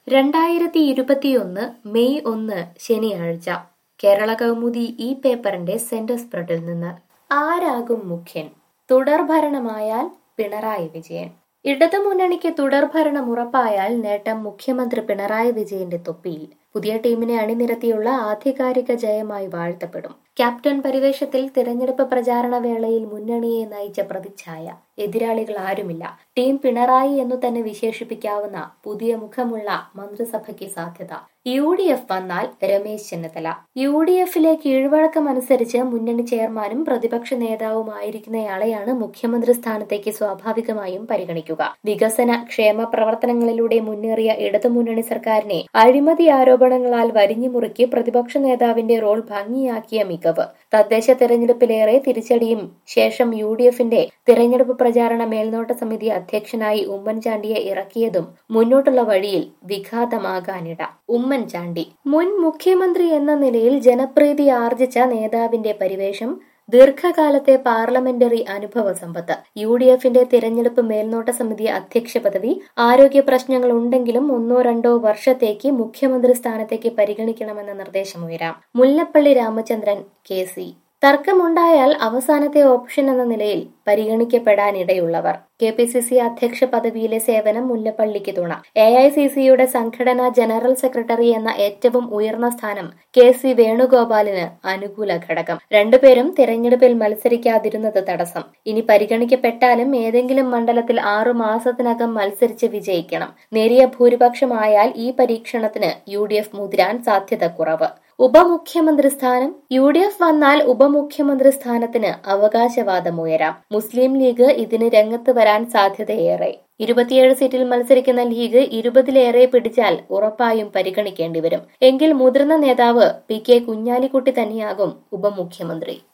രണ്ടായിരത്തി ഇരുപത്തിയൊന്ന് മെയ് ഒന്ന് ശനിയാഴ്ച കേരള കൗമുദി ഈ പേപ്പറിന്റെ സെന്റർ സ്പ്രെഡിൽ നിന്ന് ആരാകും മുഖ്യൻ തുടർഭരണമായാൽ പിണറായി വിജയൻ ഇടതുമുന്നണിക്ക് തുടർഭരണം ഉറപ്പായാൽ നേട്ടം മുഖ്യമന്ത്രി പിണറായി വിജയന്റെ തൊപ്പിയിൽ പുതിയ ടീമിനെ അണിനിരത്തിയുള്ള ആധികാരിക ജയമായി വാഴ്ത്തപ്പെടും ക്യാപ്റ്റൻ പരിവേഷത്തിൽ തിരഞ്ഞെടുപ്പ് പ്രചാരണ വേളയിൽ മുന്നണിയെ നയിച്ച പ്രതിച്ഛായ എതിരാളികൾ ആരുമില്ല ടീം പിണറായി എന്നു തന്നെ വിശേഷിപ്പിക്കാവുന്ന പുതിയ മുഖമുള്ള മന്ത്രിസഭയ്ക്ക് സാധ്യത യു ഡി എഫ് വന്നാൽ രമേശ് ചെന്നിത്തല യു ഡി എഫിലെ കീഴ്വഴക്കം അനുസരിച്ച് മുന്നണി ചെയർമാനും പ്രതിപക്ഷ നേതാവുമായിരിക്കുന്നയാളെയാണ് മുഖ്യമന്ത്രി സ്ഥാനത്തേക്ക് സ്വാഭാവികമായും പരിഗണിക്കുക വികസന ക്ഷേമ പ്രവർത്തനങ്ങളിലൂടെ മുന്നേറിയ ഇടതുമുന്നണി സർക്കാരിനെ അഴിമതി ആരോപണങ്ങളാൽ വരിഞ്ഞുമുറുക്കി പ്രതിപക്ഷ നേതാവിന്റെ റോൾ ഭംഗിയാക്കിയ മികവ് തദ്ദേശ തെരഞ്ഞെടുപ്പിലേറെ തിരിച്ചടിയും ശേഷം യു ഡി എഫിന്റെ തിരഞ്ഞെടുപ്പ് പ്രചാരണ മേൽനോട്ട സമിതി അധ്യക്ഷനായി ഉമ്മൻചാണ്ടിയെ ഇറക്കിയതും മുന്നോട്ടുള്ള വഴിയിൽ വിഘാതമാകാനിട ഉമ്മൻചാണ്ടി മുൻ മുഖ്യമന്ത്രി എന്ന നിലയിൽ ജനപ്രീതി ആർജിച്ച നേതാവിന്റെ പരിവേഷം ദീർഘകാലത്തെ പാർലമെന്ററി അനുഭവ സമ്പത്ത് യു ഡി എഫിന്റെ തിരഞ്ഞെടുപ്പ് മേൽനോട്ട സമിതി അധ്യക്ഷ പദവി ആരോഗ്യ പ്രശ്നങ്ങൾ ഉണ്ടെങ്കിലും ഒന്നോ രണ്ടോ വർഷത്തേക്ക് മുഖ്യമന്ത്രി സ്ഥാനത്തേക്ക് പരിഗണിക്കണമെന്ന നിർദ്ദേശമുയരാം മുല്ലപ്പള്ളി രാമചന്ദ്രൻ കെ സി തർക്കമുണ്ടായാൽ അവസാനത്തെ ഓപ്ഷൻ എന്ന നിലയിൽ പരിഗണിക്കപ്പെടാനിടയുള്ളവർ കെ പി സി സി അധ്യക്ഷ പദവിയിലെ സേവനം മുല്ലപ്പള്ളിക്ക് തുണ എ ഐ സി സിയുടെ സംഘടനാ ജനറൽ സെക്രട്ടറി എന്ന ഏറ്റവും ഉയർന്ന സ്ഥാനം കെ സി വേണുഗോപാലിന് അനുകൂല ഘടകം രണ്ടുപേരും തിരഞ്ഞെടുപ്പിൽ മത്സരിക്കാതിരുന്നത് തടസ്സം ഇനി പരിഗണിക്കപ്പെട്ടാലും ഏതെങ്കിലും മണ്ഡലത്തിൽ ആറു മാസത്തിനകം മത്സരിച്ച് വിജയിക്കണം നേരിയ ഭൂരിപക്ഷമായാൽ ഈ പരീക്ഷണത്തിന് യു ഡി എഫ് മുതിരാൻ സാധ്യത കുറവ് ഉപമുഖ്യമന്ത്രി സ്ഥാനം യു ഡി എഫ് വന്നാൽ ഉപമുഖ്യമന്ത്രി സ്ഥാനത്തിന് അവകാശവാദമുയരാം മുസ്ലിം ലീഗ് ഇതിന് രംഗത്ത് വരാൻ സാധ്യതയേറെ ഇരുപത്തിയേഴ് സീറ്റിൽ മത്സരിക്കുന്ന ലീഗ് ഇരുപതിലേറെ പിടിച്ചാൽ ഉറപ്പായും പരിഗണിക്കേണ്ടി വരും എങ്കിൽ മുതിർന്ന നേതാവ് പി കെ കുഞ്ഞാലിക്കുട്ടി തന്നെയാകും ഉപമുഖ്യമന്ത്രി